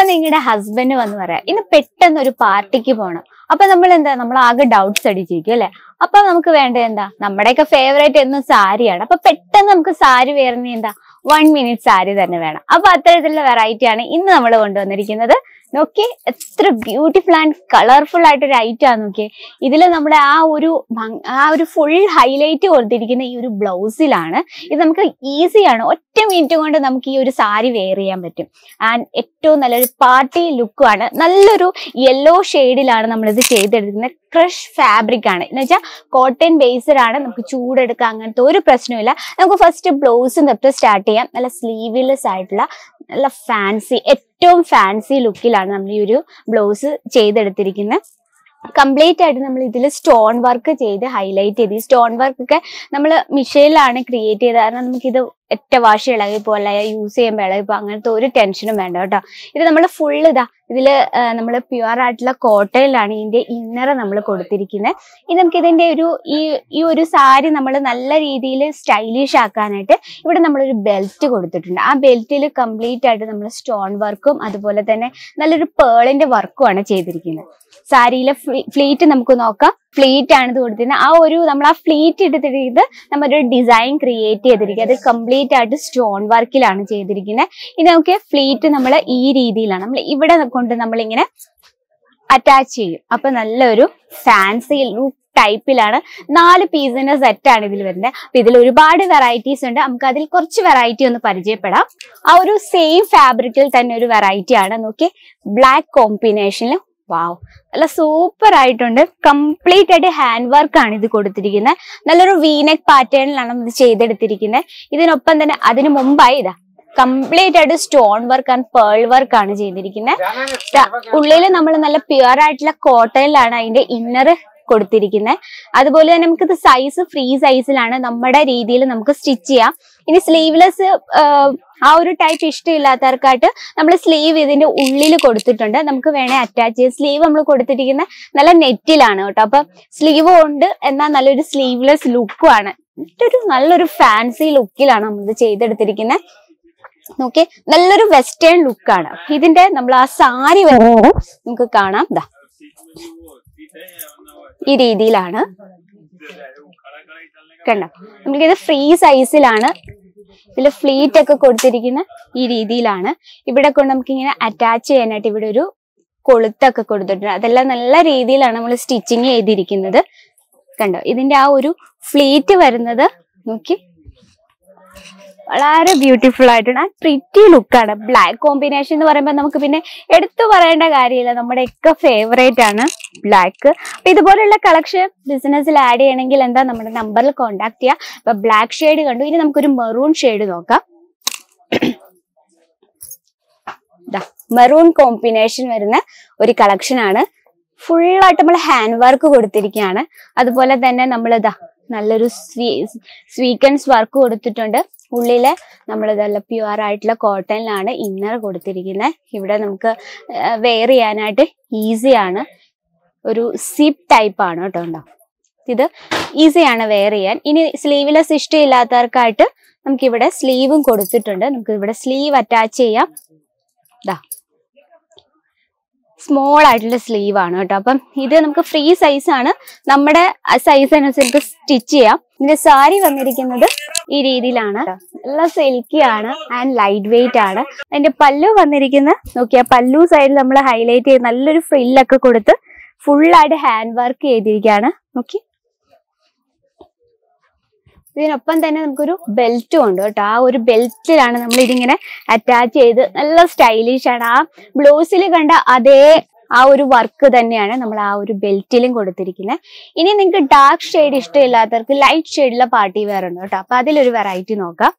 നിങ്ങളുടെ ഹസ്ബൻഡ് വന്ന് പറയാം ഇന്ന് പെട്ടെന്ന് ഒരു പാർട്ടിക്ക് പോകണം അപ്പൊ നമ്മൾ എന്താ നമ്മൾ ആകെ ഡൗട്ട്സ് അടിച്ചിരിക്കും അല്ലെ അപ്പൊ നമുക്ക് വേണ്ടത് എന്താ നമ്മുടെയൊക്കെ ഫേവറേറ്റ് എന്നും സാരിയാണ് അപ്പൊ പെട്ടെന്ന് നമുക്ക് സാരി വേറുന്ന എന്താ വൺ മിനിറ്റ് സാരി തന്നെ വേണം അപ്പൊ അത്തരത്തിലുള്ള വെറൈറ്റി ആണ് ഇന്ന് നമ്മൾ കൊണ്ടുവന്നിരിക്കുന്നത് നോക്കി എത്ര ബ്യൂട്ടിഫുൾ ആൻഡ് കളർഫുൾ ആയിട്ടൊരു ഐറ്റം ആണ് നോക്കിയേ ഇതിൽ നമ്മുടെ ആ ഒരു ഭംഗ്- ആ ഒരു ഫുൾ ഹൈലൈറ്റ് കൊടുത്തിരിക്കുന്ന ഈ ഒരു ബ്ലൗസിലാണ് ഇത് നമുക്ക് ഈസിയാണ് ഒറ്റ മിനിറ്റ് കൊണ്ട് നമുക്ക് ഈ ഒരു സാരി വെയർ ചെയ്യാൻ പറ്റും ആൻഡ് ഏറ്റവും നല്ലൊരു പാർട്ടി ലുക്കുമാണ് നല്ലൊരു യെല്ലോ ഷെയ്ഡിലാണ് നമ്മളിത് ചെയ്തെടുക്കുന്നത് ക്രഷ് ഫാബ്രിക് ആണ് എന്ന് വെച്ചാൽ കോട്ടൺ ബേസ്ഡ് ആണ് നമുക്ക് ചൂടെടുക്കാം അങ്ങനത്തെ ഒരു പ്രശ്നമില്ല നമുക്ക് ഫസ്റ്റ് ബ്ലൗസ് തൊട്ട് സ്റ്റാർട്ട് ചെയ്യാം നല്ല സ്ലീവ്ലെസ് ആയിട്ടുള്ള നല്ല ഫാൻസി ഏറ്റവും ഫാൻസി ലുക്കിലാണ് നമ്മൾ ഈ ഒരു ബ്ലൗസ് ചെയ്തെടുത്തിരിക്കുന്നത് കംപ്ലീറ്റ് ആയിട്ട് നമ്മൾ ഇതിൽ സ്റ്റോൺ വർക്ക് ചെയ്ത് ഹൈലൈറ്റ് ചെയ്ത് ഈ സ്റ്റോൺ വർക്ക് ഒക്കെ നമ്മൾ മിഷയിലാണ് ക്രിയേറ്റ് ചെയ്തത് കാരണം നമുക്കിത് ഒറ്റ വാഷ് ഇളകി പോലെ യൂസ് ചെയ്യുമ്പോൾ ഇളകിപ്പോ അങ്ങനത്തെ ഒരു ടെൻഷനും വേണ്ട കേട്ടോ ഇത് നമ്മൾ ഫുൾ ഇതാ ഇതില് നമ്മൾ പ്യുവർ ആയിട്ടുള്ള കോട്ടയിലാണ് ഇതിന്റെ ഇന്നർ നമ്മൾ കൊടുത്തിരിക്കുന്നത് ഇനി നമുക്ക് ഇതിന്റെ ഒരു ഈ ഈ ഒരു സാരി നമ്മൾ നല്ല രീതിയിൽ സ്റ്റൈലിഷ് ആക്കാനായിട്ട് ഇവിടെ നമ്മളൊരു ബെൽറ്റ് കൊടുത്തിട്ടുണ്ട് ആ ബെൽറ്റിൽ കംപ്ലീറ്റ് ആയിട്ട് നമ്മൾ സ്റ്റോൺ വർക്കും അതുപോലെ തന്നെ നല്ലൊരു പേളിന്റെ വർക്കുമാണ് ചെയ്തിരിക്കുന്നത് സാരിയിലെ ഫ്ലീറ്റ് നമുക്ക് നോക്കാം ഫ്ലീറ്റ് ആണ് ഇത് കൊടുത്തിരുന്നത് ആ ഒരു നമ്മൾ ആ ഫ്ലീറ്റ് എടുത്തിട്ട് നമ്മളൊരു ഡിസൈൻ ക്രിയേറ്റ് ചെയ്തിരിക്കുക അത് കംപ്ലീറ്റ് ആയിട്ട് സ്റ്റോൺ വർക്കിലാണ് ചെയ്തിരിക്കുന്നത് ഇനി നമുക്ക് ഫ്ലീറ്റ് നമ്മൾ ഈ രീതിയിലാണ് നമ്മൾ ഇവിടെ കൊണ്ട് നമ്മളിങ്ങനെ അറ്റാച്ച് ചെയ്യും അപ്പൊ നല്ലൊരു ഫാൻസി ലുക്ക് ടൈപ്പിലാണ് നാല് പീസിന്റെ സെറ്റ് ആണ് ഇതിൽ വരുന്നത് അപ്പൊ ഇതിൽ ഒരുപാട് വെറൈറ്റീസ് ഉണ്ട് നമുക്ക് അതിൽ കുറച്ച് വെറൈറ്റി ഒന്ന് പരിചയപ്പെടാം ആ ഒരു സെയിം ഫാബ്രിക്കിൽ തന്നെ ഒരു വെറൈറ്റി ആണ് നോക്കി ബ്ലാക്ക് കോമ്പിനേഷനിൽ വാവ് നല്ല സൂപ്പർ ആയിട്ടുണ്ട് കംപ്ലീറ്റ് ആയിട്ട് ഹാൻഡ് വർക്ക് ആണ് ഇത് കൊടുത്തിരിക്കുന്നത് നല്ലൊരു വീനെക്ക് പാറ്റേണിലാണ് ഇത് ചെയ്തെടുത്തിരിക്കുന്നത് ഇതിനൊപ്പം തന്നെ അതിന് മുമ്പായി ഇതാ കംപ്ലീറ്റ് ആയിട്ട് stone work and pearl work ആണ് ചെയ്തിരിക്കുന്നത് ഉള്ളിൽ നമ്മൾ നല്ല പ്യുവർ ആയിട്ടുള്ള കോട്ടണിലാണ് അതിന്റെ ഇന്നർ കൊടുത്തിരിക്കുന്നത് അതുപോലെ തന്നെ നമുക്കിത് സൈസ് ഫ്രീ സൈസിലാണ് നമ്മുടെ രീതിയിൽ നമുക്ക് സ്റ്റിച്ച് ചെയ്യാം ഇനി സ്ലീവ്ലെസ് ആ ഒരു ടൈപ്പ് ഇഷ്ടമില്ലാത്തവർക്കായിട്ട് നമ്മൾ സ്ലീവ് ഇതിന്റെ ഉള്ളിൽ കൊടുത്തിട്ടുണ്ട് നമുക്ക് വേണേ അറ്റാച്ച് ചെയ്യാം സ്ലീവ് നമ്മൾ കൊടുത്തിരിക്കുന്ന നല്ല നെറ്റിലാണ് കേട്ടോ അപ്പൊ സ്ലീവ് ഉണ്ട് എന്നാൽ നല്ലൊരു സ്ലീവ്ലെസ് ലുക്കും ആണ് ഒരു നല്ലൊരു ഫാൻസി ലുക്കിലാണ് നമ്മളിത് ചെയ്തെടുത്തിരിക്കുന്നത് നോക്കി നല്ലൊരു വെസ്റ്റേൺ ലുക്കാണ് ഇതിന്റെ നമ്മൾ ആ സാരി വരുന്നത് നമുക്ക് കാണാം ദാ ഈ രീതിയിലാണ് കണ്ടോ നമുക്കിത് ഫ്രീ സൈസിലാണ് ഇതിൽ ഫ്ലീറ്റ് ഒക്കെ കൊടുത്തിരിക്കുന്ന ഈ രീതിയിലാണ് ഇവിടെ കൊണ്ട് നമുക്ക് ഇങ്ങനെ അറ്റാച്ച് ചെയ്യാനായിട്ട് ഇവിടെ ഒരു കൊളുത്തൊക്കെ കൊടുത്തിട്ടുണ്ട് അതെല്ലാം നല്ല രീതിയിലാണ് നമ്മൾ സ്റ്റിച്ചിങ് ചെയ്തിരിക്കുന്നത് കണ്ടോ ഇതിന്റെ ആ ഒരു ഫ്ലീറ്റ് വരുന്നത് നോക്കി വളരെ ബ്യൂട്ടിഫുൾ ആയിട്ടാണ് പ്രിറ്റി ലുക്കാണ് ബ്ലാക്ക് കോമ്പിനേഷൻ എന്ന് പറയുമ്പോൾ നമുക്ക് പിന്നെ എടുത്തു പറയേണ്ട കാര്യമില്ല നമ്മുടെ ഒക്കെ ഫേവറേറ്റ് ആണ് ബ്ലാക്ക് അപ്പൊ ഇതുപോലുള്ള കളക്ഷൻ ബിസിനസ്സിൽ ആഡ് ചെയ്യണമെങ്കിൽ എന്താ നമ്മുടെ നമ്പറിൽ കോൺടാക്ട് ചെയ്യാം അപ്പൊ ബ്ലാക്ക് ഷെയ്ഡ് കണ്ടു ഇനി നമുക്കൊരു മെറൂൺ ഷെയ്ഡ് നോക്കാം മെറൂൺ കോമ്പിനേഷൻ വരുന്ന ഒരു കളക്ഷൻ ആണ് ഫുൾ ആയിട്ട് നമ്മൾ ഹാൻഡ് വർക്ക് കൊടുത്തിരിക്കുകയാണ് അതുപോലെ തന്നെ നമ്മൾ ഇതാ നല്ലൊരു സ്വീ സ്വീക്കൻസ് വർക്ക് കൊടുത്തിട്ടുണ്ട് ഉള്ളില് നമ്മൾ നല്ല പ്യുവർ ആയിട്ടുള്ള കോട്ടണിലാണ് ഇന്നർ കൊടുത്തിരിക്കുന്നത് ഇവിടെ നമുക്ക് വെയർ ചെയ്യാനായിട്ട് ഈസിയാണ് ഒരു സിപ്പ് ടൈപ്പ് ആണ് കേട്ടോ ഉണ്ടോ ഇത് ഈസിയാണ് വെയർ ചെയ്യാൻ ഇനി സ്ലീവ്ലെസ് ഇഷ്ടമില്ലാത്തവർക്കായിട്ട് നമുക്ക് ഇവിടെ സ്ലീവും കൊടുത്തിട്ടുണ്ട് നമുക്ക് ഇവിടെ സ്ലീവ് അറ്റാച്ച് ചെയ്യാം ദാ സ്മോൾ ആയിട്ടുള്ള സ്ലീവ് ആണ് കേട്ടോ അപ്പം ഇത് നമുക്ക് ഫ്രീ സൈസ് ആണ് നമ്മുടെ സൈസ് അനുസരിച്ച് സ്റ്റിച്ച് ചെയ്യാം ഇതിന്റെ സാരി വന്നിരിക്കുന്നത് ഈ രീതിയിലാണ് നല്ല സിൽക്കി ആണ് ആൻഡ് ലൈറ്റ് വെയിറ്റ് ആണ് അതിന്റെ പല്ലു വന്നിരിക്കുന്ന നോക്കിയാ പല്ലു സൈഡിൽ നമ്മൾ ഹൈലൈറ്റ് ചെയ്ത് നല്ലൊരു ഫ്രില്ലൊക്കെ കൊടുത്ത് ഫുൾ ആയിട്ട് ഹാൻഡ് വർക്ക് ചെയ്തിരിക്കുകയാണ് നോക്കി ഇതിനൊപ്പം തന്നെ നമുക്കൊരു ബെൽറ്റും ഉണ്ട് കേട്ടോ ആ ഒരു ബെൽറ്റിലാണ് നമ്മൾ ഇതിങ്ങനെ അറ്റാച്ച് ചെയ്ത് നല്ല സ്റ്റൈലിഷ് ആണ് ആ ബ്ലൗസിൽ കണ്ട അതേ ആ ഒരു വർക്ക് തന്നെയാണ് നമ്മൾ ആ ഒരു ബെൽറ്റിലും കൊടുത്തിരിക്കുന്നത് ഇനി നിങ്ങൾക്ക് ഡാർക്ക് ഷെയ്ഡ് ഇഷ്ടമില്ലാത്തവർക്ക് ലൈറ്റ് ഷെയ്ഡിലെ പാർട്ടി വെയർ ഉണ്ട് കേട്ടോ അപ്പൊ അതിലൊരു വെറൈറ്റി നോക്കാം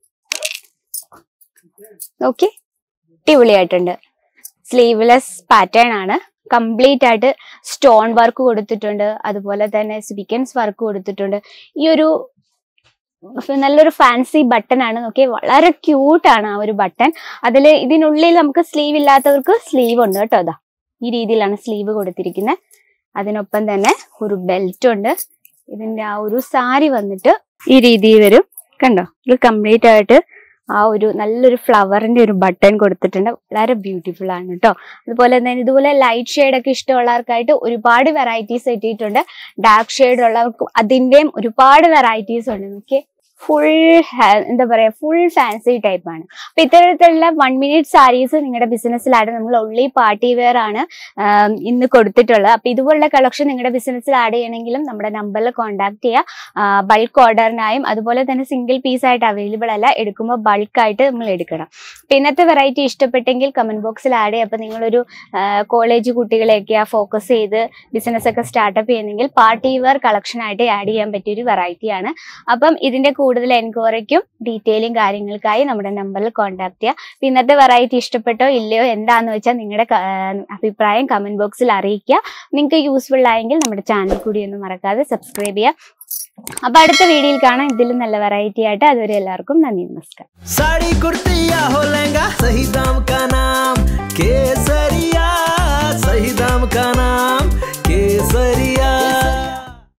ഓക്കെ അടിപൊളിയായിട്ടുണ്ട് സ്ലീവ്ലെസ് പാറ്റേൺ ആണ് കംപ്ലീറ്റ് ആയിട്ട് സ്റ്റോൺ വർക്ക് കൊടുത്തിട്ടുണ്ട് അതുപോലെ തന്നെ സ്വീക്കൻസ് വർക്ക് കൊടുത്തിട്ടുണ്ട് ഈ ഒരു നല്ലൊരു ഫാൻസി ബട്ടൺ ആണ് നോക്കി വളരെ ക്യൂട്ട് ആണ് ആ ഒരു ബട്ടൺ അതിൽ ഇതിനുള്ളിൽ നമുക്ക് സ്ലീവ് ഇല്ലാത്തവർക്ക് സ്ലീവ് ഉണ്ട് കേട്ടോ അതാ ഈ രീതിയിലാണ് സ്ലീവ് കൊടുത്തിരിക്കുന്നത് അതിനൊപ്പം തന്നെ ഒരു ബെൽറ്റ് ഉണ്ട് ഇതിന്റെ ആ ഒരു സാരി വന്നിട്ട് ഈ രീതിയിൽ വരും കണ്ടോ ഇത് കംപ്ലീറ്റ് ആയിട്ട് ആ ഒരു നല്ലൊരു ഫ്ലവറിന്റെ ഒരു ബട്ടൺ കൊടുത്തിട്ടുണ്ട് വളരെ ബ്യൂട്ടിഫുൾ ആണ് കേട്ടോ അതുപോലെ തന്നെ ഇതുപോലെ ലൈറ്റ് ഷെയ്ഡ് ഒക്കെ ഇഷ്ടമുള്ളവർക്കായിട്ട് ഒരുപാട് വെറൈറ്റീസ് എത്തിയിട്ടുണ്ട് ഡാർക്ക് ഷെയ്ഡ് ഉള്ളവർക്കും അതിന്റെയും ഒരുപാട് വെറൈറ്റീസ് ഉണ്ട് നോക്കിയേ ഫുൾ എന്താ പറയാ ഫുൾ ഫാൻസി ടൈപ്പ് ആണ് അപ്പൊ ഇത്തരത്തിലുള്ള വൺ മിനിറ്റ് സാരീസ് നിങ്ങളുടെ ബിസിനസ്സിലായിട്ട് നമ്മൾ ഒള്ളി പാർട്ടി വെയർ ആണ് ആം, ഇന്ന് കൊടുത്തിട്ടുള്ളത് അപ്പൊ ഇതുപോലുള്ള കളക്ഷൻ നിങ്ങളുടെ ബിസിനസ്സിൽ ആഡ് ചെയ്യണമെങ്കിലും നമ്മുടെ നമ്പറിൽ കോൺടാക്ട് ചെയ്യുക ബൾക്ക് ഓർഡറിനായും അതുപോലെ തന്നെ സിംഗിൾ പീസ് ആയിട്ട് അവൈലബിൾ അല്ല എടുക്കുമ്പോൾ ബൾക്കായിട്ട് നമ്മൾ എടുക്കണം അപ്പൊ ഇന്നത്തെ വെറൈറ്റി ഇഷ്ടപ്പെട്ടെങ്കിൽ കമന്റ് ബോക്സിൽ ആഡ് ചെയ്യുക അപ്പൊ നിങ്ങളൊരു കോളേജ് കുട്ടികളെയൊക്കെ ഫോക്കസ് ചെയ്ത് ബിസിനസ് ഒക്കെ സ്റ്റാർട്ടപ്പ് ചെയ്യുന്നെങ്കിൽ പാർട്ടി വെയർ കളക്ഷൻ ആയിട്ട് ആഡ് ചെയ്യാൻ പറ്റിയ ഒരു വെറൈറ്റിയാണ് അപ്പം ഇതിന്റെ കൂടുതൽ എൻക്വയറിക്കും ഡീറ്റെയിലും കാര്യങ്ങൾക്കായി നമ്മുടെ നമ്പറിൽ കോൺടാക്ട് ചെയ്യുക അപ്പൊ ഇന്നത്തെ വെറൈറ്റി ഇഷ്ടപ്പെട്ടോ ഇല്ലയോ എന്താന്ന് വെച്ചാൽ നിങ്ങളുടെ ക- ആ, അഭിപ്രായം കമന്റ് ബോക്സിൽ അറിയിക്കുക നിങ്ങൾക്ക് യൂസ്ഫുൾ ആയെങ്കിൽ നമ്മുടെ ചാനൽ കൂടി ഒന്ന് മറക്കാതെ സബ്സ്ക്രൈബ് ചെയ്യുക അപ്പൊ അടുത്ത വീഡിയോയിൽ കാണാം ഇതിലും നല്ല വെറൈറ്റി ആയിട്ട് അതുവരെ എല്ലാവർക്കും നന്ദി നമസ്കാരം साड़ी कुर्ती या हो लहंगा सही दाम का नाम केसरिया सही दाम का नाम